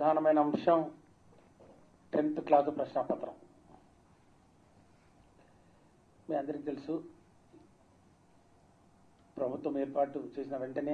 ప్రధానమైన అంశం tenth class ప్రశ్నాపత్రం మీ అందరికీ తెలుసు ప్రభుత్వం ఏర్పాటు చేసిన వెంటనే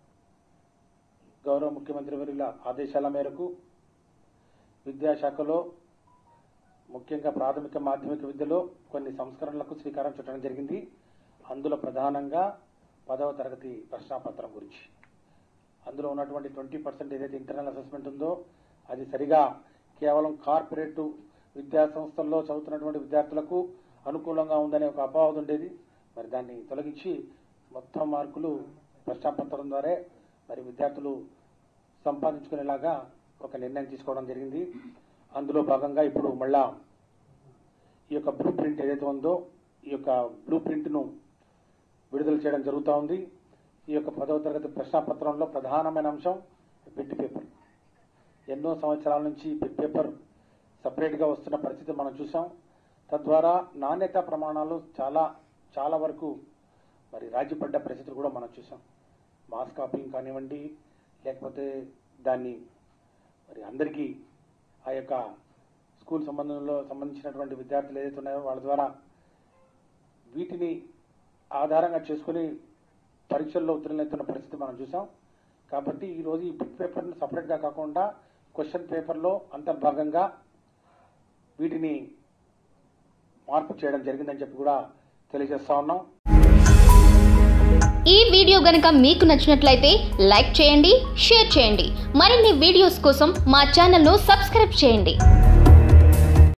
గౌరవ ముఖ్యమంత్రి వర్యుల ఆదేశాల మేరకు విద్యాశాఖలో ముఖ్యంగా ప్రాథమిక మాధ్యమిక విద్యలో కొన్ని సంస్కరణలకు శ్రీకారం చుట్టడం జరిగింది అందులో ప్రధానంగా పదవ తరగతి ప్రశ్నాపత్రం గురించి అందులో ఉన్నటువంటి ట్వంటీ పర్సెంట్ ఏదైతే ఇంటర్నల్ అసెస్మెంట్ ఉందో అది సరిగా కేవలం కార్పొరేట్ విద్యా సంస్థల్లో చదువుతున్నటువంటి విద్యార్థులకు అనుకూలంగా ఉందనే ఒక అపోహ ఉండేది మరి దాన్ని తొలగించి మొత్తం మార్కులు ప్రశ్నాపత్రం ద్వారా మరి విద్యార్థులు సంపాదించుకునేలాగా ఒక నిర్ణయం తీసుకోవడం జరిగింది అందులో భాగంగా ఇప్పుడు మళ్ళా ఈ యొక్క బ్లూ ప్రింట్ ఏదైతే ఉందో ఈ యొక్క బ్లూ ప్రింట్ను విడుదల చేయడం జరుగుతూ ఉంది ఈ యొక్క పదవ తరగతి ప్రశ్నాపత్రంలో ప్రధానమైన అంశం బిట్ పేపర్ ఎన్నో సంవత్సరాల నుంచి బిట్ పేపర్ సపరేట్గా వస్తున్న పరిస్థితి మనం చూసాం తద్వారా నాణ్యత ప్రమాణాలు చాలా చాలా వరకు మరి రాజీపడ్డ పరిస్థితులు కూడా మనం చూసాం మాస్ కాపింగ్ కానివ్వండి లేకపోతే దాన్ని మరి అందరికీ ఆ యొక్క స్కూల్ సంబంధంలో సంబంధించినటువంటి విద్యార్థులు ఏదైతే ఉన్నాయో వాళ్ళ ద్వారా వీటిని ఆధారంగా చేసుకుని పరీక్షల్లో ఉత్తీర్ణులవుతున్న పరిస్థితి మనం చూసాం కాబట్టి ఈ రోజు ఈ బుక్ పేపర్ని సపరేట్గా కాకుండా క్వశ్చన్ పేపర్లో అంతర్భాగంగా వీటిని మార్పు చేయడం జరిగిందని చెప్పి కూడా తెలియజేస్తా ఉన్నాం ఈ వీడియో గనుక మీకు నచ్చినట్లయితే లైక్ చేయండి షేర్ చేయండి మరిన్ని వీడియోస్ కోసం మా ఛానల్ను సబ్స్క్రైబ్ చేయండి